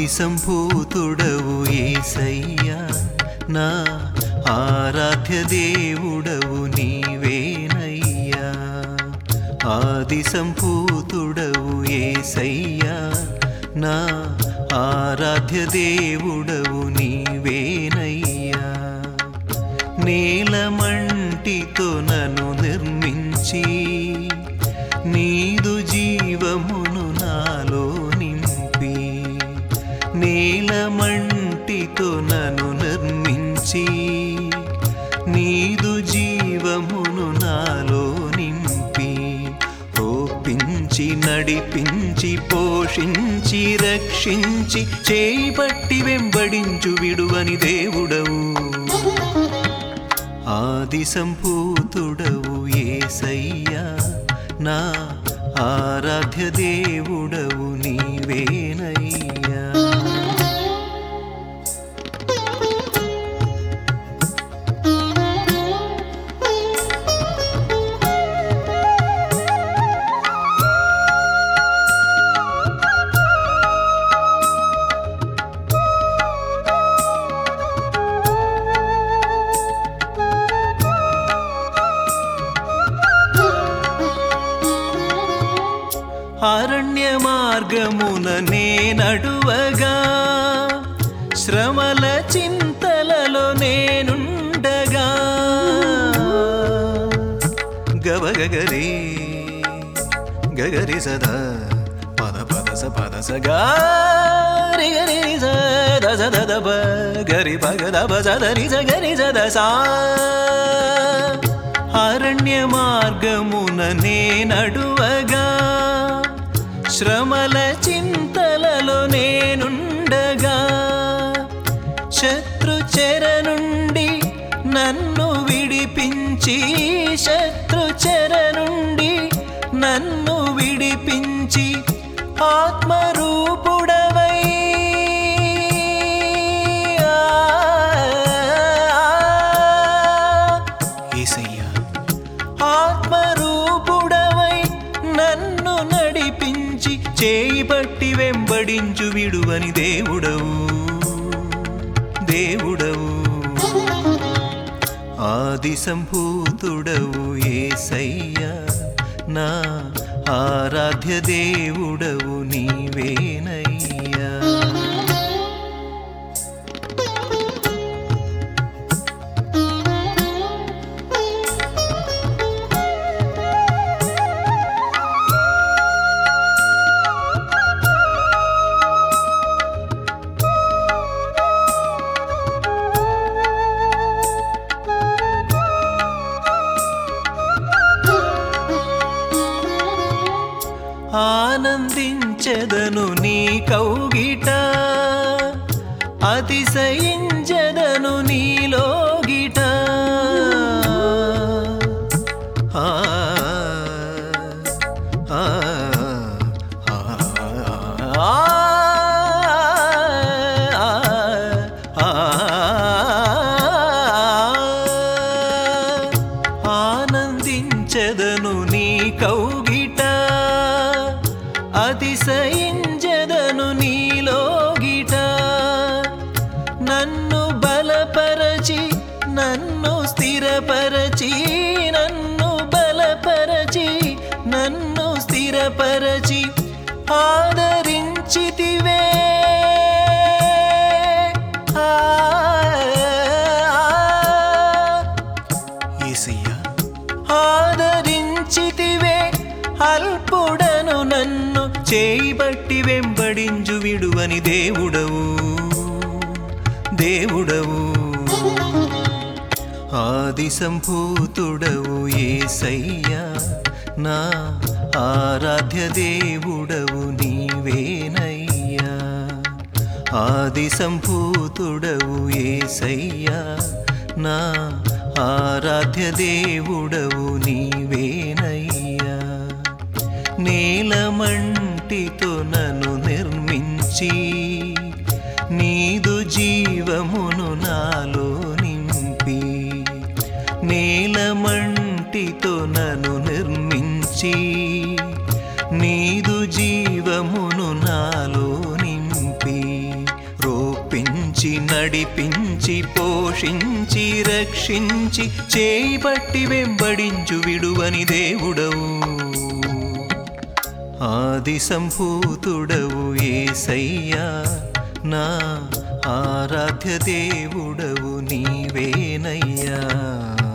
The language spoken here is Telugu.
సంభూతుడవు ఏసయ్యా నా ఆరాధ్య దేవుడవు నీవేనయ్యా ఆది సంభూతుడవు ఏసయ్యా నా ఆరాధ్య దేవుడవు నీవేనయ్యా నేలమంటితో నన్ను నిర్మించి నీదు జీవమును నాలో నింపి నేలమంటితో నన్ను నిర్మించి నీదు జీవమును నాలో నింపి ఒప్పించి నడిపించి పోషించి రక్షించి చేపట్టి వెంబడించు విడువని దేవుడవు ఆది సంభూతుడవు ఏసయ్యా నా ఆరాధ్య దేవుడవు నీవేనయ్యా అరణ్య మార్గమున నే నడువగా శ్రమల చింతలలో నేనుండగా గబగగరి గగరి సదా పద పద స పద స గారి గరి ని స ద స ద ద ప గరి పగ ద ప స ద ని స గరి స ద సా అరణ్య మార్గమున నే నడువగా శ్రమల చింతలలో నేనుండగా శత్రు చెర నుండి నన్ను విడిపించి శత్రు చెర నుండి నన్ను విడిపించి ఆత్మరూపుడవై ఏసయ్యా ఆత్మరూపుడవై నన్ను నడిపించి చేయి పట్టి వెంబడించు విడువని దేవుడవు దేవుడవు ఆది సంభూతుడవు ఏసయ్యా నా ఆరాధ్య దేవుడవు నీవేనయ్యా ఆనందించెదను నీ కౌగిట అతిశయించెదను నీలోగిట ఆ, ఆ, ఆ, ఆ, ఆనందించెదను నీ కౌగిట అతిశయించెదను నీలోగిట నన్ను బలపరచి నన్ను స్థిరపరచి నన్ను బలపరచి నన్ను స్థిరపరచి ఆదరించితివే ఆ, యేసయ్యా ఆదరించితివే అల్పుడను నన్ను చేయిబట్టి వెంబడించు విడువని దేవుడవు దేవుడవు ఆది సంభూతుడవు ఏసయ్యా నా ఆరాధ్య దేవుడవు నీవేనయ్యా ఆది సంభూతుడవు ఏసయ్యా నా ఆరాధ్య దేవుడవు నీవేనయ్యా నేలమంటితో నన్ను నిర్మించి నీదు జీవమును నాలో నింపి నేలమంటితో నన్ను నిర్మించి నీదు జీవమును నాలో నింపి నడిపించి పోషించి రక్షించి చేయి పట్టి వెంబడించు విడువని దేవుడవు ఆది సంభూతుడవు ఏసయ్యా నా ఆరాధ్య దేవుడవు నీవేనయ్యా